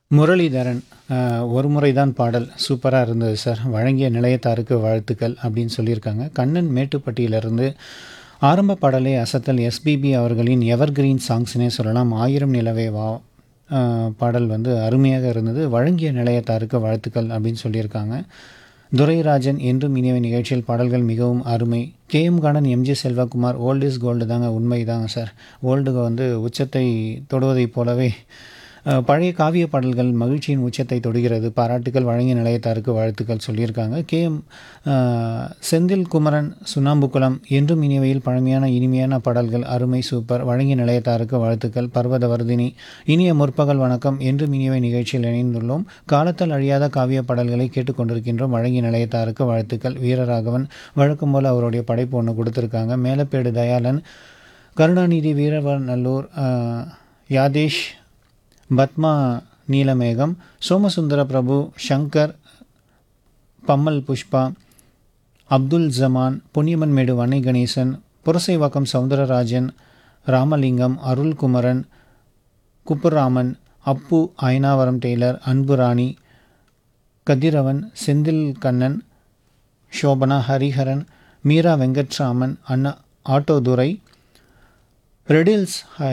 முரளிதரன் அஹ், ஒரு முறை தான் பாடல் சூப்பராக இருந்தது சார் வழங்கிய நிலையத்தாருக்கு வாழ்த்துக்கள் அப்படின்னு சொல்லியிருக்காங்க கண்ணன் மேட்டுப்பட்டியிலிருந்து ஆரம்ப பாடலே அசத்தல் எஸ்பிபி அவர்களின் எவர்கிரீன் சாங்ஸ்னே சொல்லலாம் ஆயிரம் நிலவே வா அஹ், பாடல் வந்து அருமையாக இருந்தது வழங்கிய நிலையத்தாருக்கு வாழ்த்துக்கள் அப்படின்னு சொல்லியிருக்காங்க துரைராஜன் என்றும் இனிய நிகழ்ச்சியில் பாடல்கள் மிகவும் அருமை K M garden MG Selvakumar old is gold தாங்க உண்மை தாங்க சார் ஓல்டுக வந்து உச்சத்தை தொடுவதைப் போலவே அஹ், பழைய காவிய பாடல்கள் மகிழ்ச்சியின் உச்சத்தை தொடுகிறது பாராட்டுக்கள் வழங்கிய நிலையத்தாருக்கு வாழ்த்துக்கள் சொல்லியிருக்காங்க கே எம் செந்தில் குமரன் சுண்ணாம்புக்குளம் என்றும் இனியவையில் பழமையான இனிமையான பாடல்கள் அருமை சூப்பர் வழங்கிய நிலையத்தாருக்கு வாழ்த்துக்கள் பர்வதவர்தினி இனிய முற்பகல் வணக்கம் என்றும் இனியவை நிகழ்ச்சியில் இணைந்துள்ளோம் காலத்தால் அழியாத காவிய பாடல்களை கேட்டுக்கொண்டிருக்கின்றோம் வழங்கிய நிலையத்தாருக்கு வாழ்த்துக்கள் வீரராகவன் வழக்கம் போல் அவருடைய படைப்பு ஒன்று கொடுத்துருக்காங்க மேலப்பேடு தயாளன் கருணாநிதி வீரவநல்லூர் அஹ், யாதேஷ் பத்மா நீலமேகம் சோமசுந்தர பிரபு சங்கர் பம்மல் புஷ்பா அப்துல் ஜமான் பொன்னியம்மன்மேடு வன்னை கணேசன் புரசைவாக்கம் சவுந்தரராஜன் ராமலிங்கம் அருள்குமரன் குப்புராமன் அப்பு அயனாவரம் டெய்லர் அன்புராணி கதிரவன் செந்தில் கண்ணன் சோபனா ஹரிஹரன் மீரா வெங்கட்ராமன் அண்ணா ஆட்டோதுரை ரெடில்ஸ்